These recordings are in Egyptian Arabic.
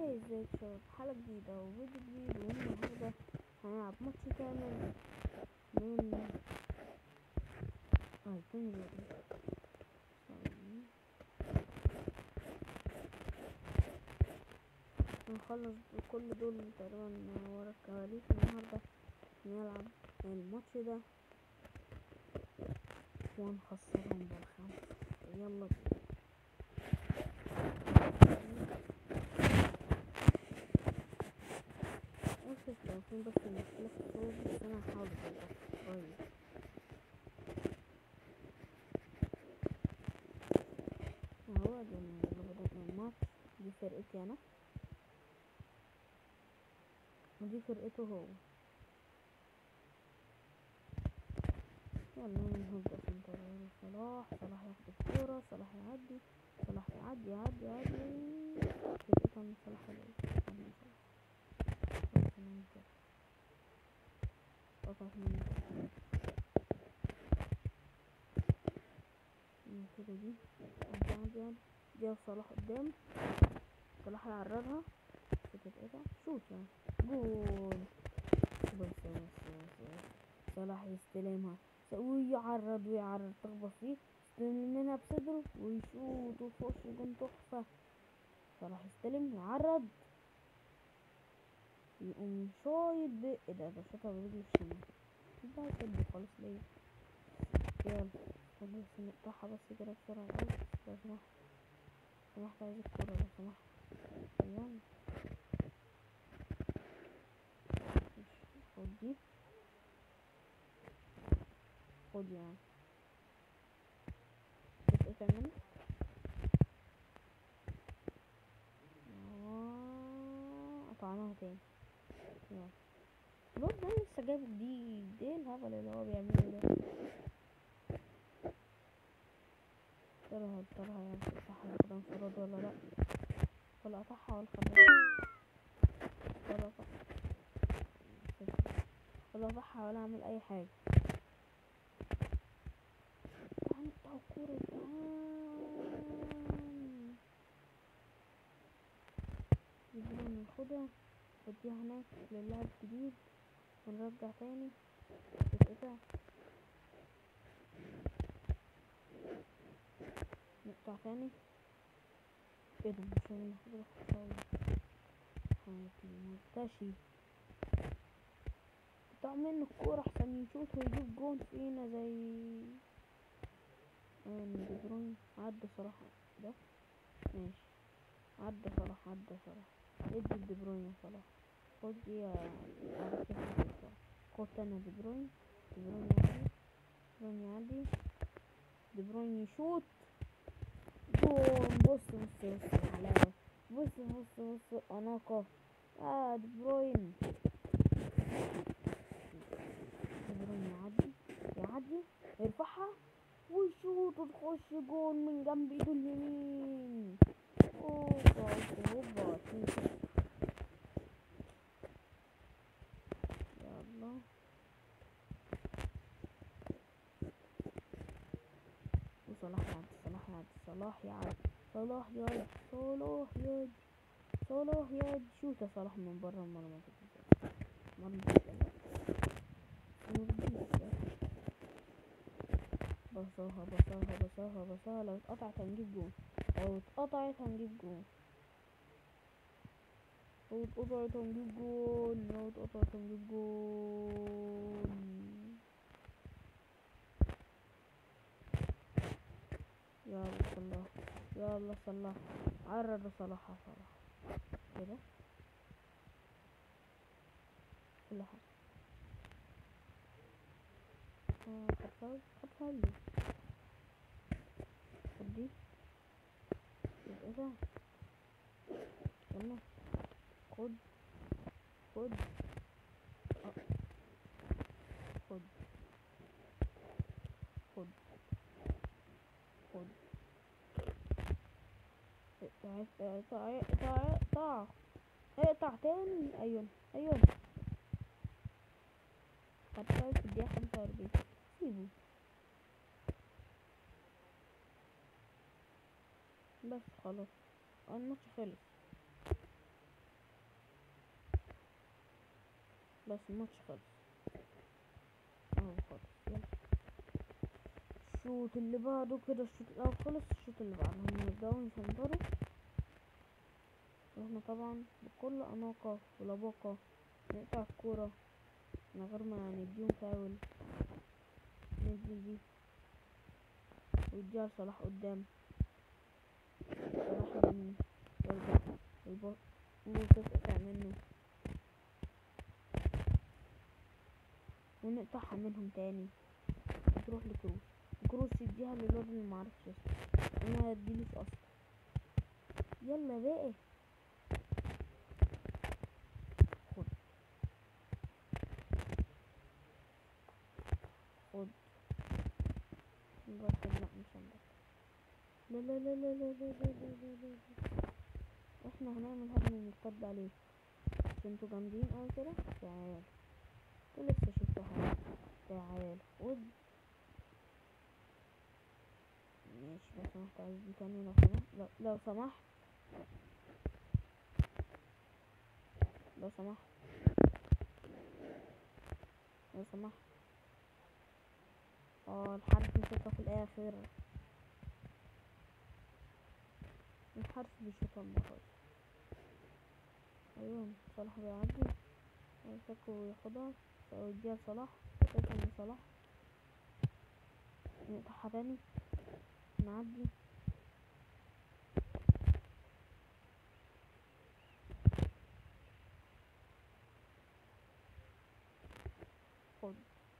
هاي ازيك شباب حلقة جديدة وفيديو جديد والنهاردة هنلعب ماتش كامل من اه التاني بقى. ثواني. هنخلص كل دول تقريبا ورا الكواليس النهاردة نلعب الماتش ده ونخسرهم بالخمسة يلا بينا اسف لو في بس مشكلة في الصوت بس انا هحاول اظبطها كويس اهو ادينا يلا بدأنا الماتش دي فرقتي انا ودي فرقته هو يلا نبدأ في انتظار صلاح صلاح ياخد الكورة صلاح يعدي صلاح يعدي يعدي يعدي فرقته من صلاح حلو من صلاح خلاص انا كده قطعت مني من كده دي عدي عدي عدي دي صلاح قدام صلاح يعرضها تتقطع شوت يعني جول بس بس بس بس صلاح يستلمها ويعرض ويعرض تخبط فيه يستلم منها بصدره ويشوط ويخش جون تحفة صلاح يستلم يعرض يقوم شايط ب ايه ده ده شاطها برجله الشمال ده كده خالص ليا يلا خد بس نقطعها بس كده بسرعة الأول لو سمحت سمحت عايز الكورة لو سمحت يلا خد دي خد يعني تتقطع منك آه، قطعناها تاني يلا الواد ده لسه جايبه جديد ايه الهبل اللي هو بيعمله ده ترى ترى هيفتحها ياخدها انفراد ولا لا ولا قطعها ولا خدها ولا قطعها ولا قطعها ولا عمل اي حاجة تعال نقطع الكورة تعال يجيبها ناخدها وديها هناك للاعب جديد ونرجع تاني تتقطع نقطع تاني ايه ده مش هناخد خسارة مرتشي قطع منه الكورة احسن يشوط ويجيب جون فينا زي آه، دي بروين عدى صراحة ده ماشي عدى صلاح عدى صلاح ادي دي بروين يا صلاح خد دي يا عرفت كيف صلاح خد تاني دي بروين دي بروين يعدي دي بروين يعدي دي بروين يشوط جون بص بص بص الحلاوة بص بص بص الأناقة اه دي بروين دي بروين يعدي يعدي يرفعها ويشوط وتخش جون من جنب ايده اليمين اوبا اوبا شوت. يلا وصلاح يعدي صلاح يعدي صلاح يعدي صلاح يعدي صلاح يعدي صلاح يعدي شوت يا صلاح من بره المرمى كده مرمى كده بصاها بصاها بصاها بصاها لو اتقطعت هنجيب جون لو اتقطعت هنجيب جون لو اتقطعت هنجيب جون لو اتقطعت هنجيب جون يلا صلاح يلا صلاح عرض صلاح على صلاح كده كل حاجة آه، خد فاول خد فاول ليه؟ خد دي يبقى ده يلا خد خد آه. خد خد خد اقطع اقطع اقطع اقطع اقطع تاني ايوه ايوه خد فاول في الدقيقة خمسة وأربعين سيبه بس خلاص الماتش خلص بس الماتش خلص اهو خلص يلا الشوط اللي بعده كده الشوط الاول خلص الشوط اللي بعده هم يبدأوا يسنطروا واحنا طبعا بكل اناقة ولباقة نقطع الكورة من غير ما نديهم فاول ندي دي ويديها لصلاح قدام صلاح يلم يرجع الباص وتتقطع منه ونقطعها منهم تاني تروح لكروس كروس يديها للواد اللي معرفش اسمه وما يديلوش اصلا يلا بقى خد خد نبطل لا مش هنبطل لا لا لا لا لا لا لا لا لا لا لا. احنا هنعمل هجمة مرتد عليه مش انتوا جامدين اوي كده تعال انتوا لسه شفتوا حاجة تعال خد ماشي لو سمحت عايز دي تاني لو سمحت لو, لو سمحت لو سمحت لو سمحت اه الحارس مسكها في الاخر الحارس بيشوطها المرة دي ايوه صلاح بيعدي يمسكه وياخدها ويديها لصلاح يقطع من صلاح نقطعها تاني نعدي خد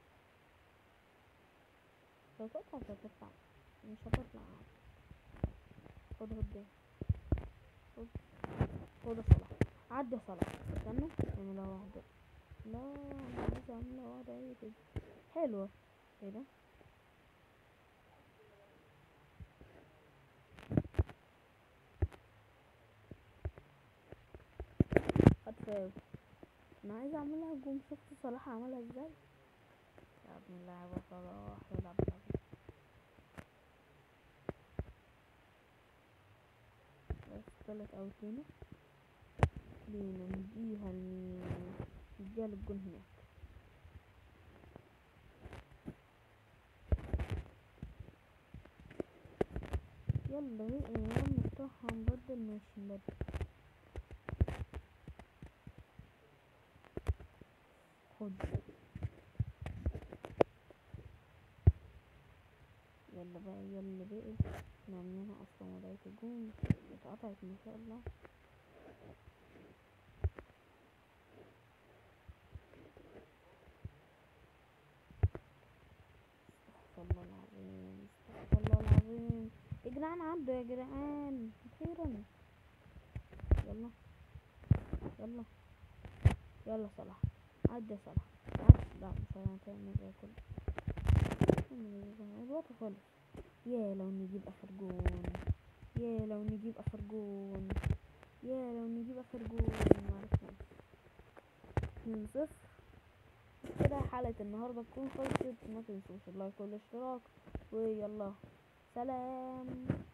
لو تقطع مش هتطلع مش هتطلع عادي خد قدام خد خد يا صلاح عدي يا صلاح استنى اعملها واحدة لا انا عايز اعملها واحدة هي كده حلوة ايه ده خد فاول انا عايز اعملها جون شفت صلاح عملها ازاي يا ابن اللعيبة صلاح يلعب يلعب بس تلات اوتين لينا نديها لمين نديها للجون هناك يلا بقى يا عم افتحها نبدل ماشي نبدل خد يلا بقى يلا بقى احنا عاملينها اصلا وضعية الجون اتقطعت ما شاء الله استغفر الله العظيم استغفر الله العظيم يا جدعان عدوا يا جدعان اخيرا يلا يلا يلا صلاح عدى يا صلاح عد لا مش هتعمل زي كل الوقت خلص يا لو نجيب اخر جون يا لو نجيب اخر جون يا لو نجيب اخر جون معرفناش اتنين صفر كده حلقة النهاردة تكون خلصت ما تنسوش اللايك والاشتراك ويلا سلام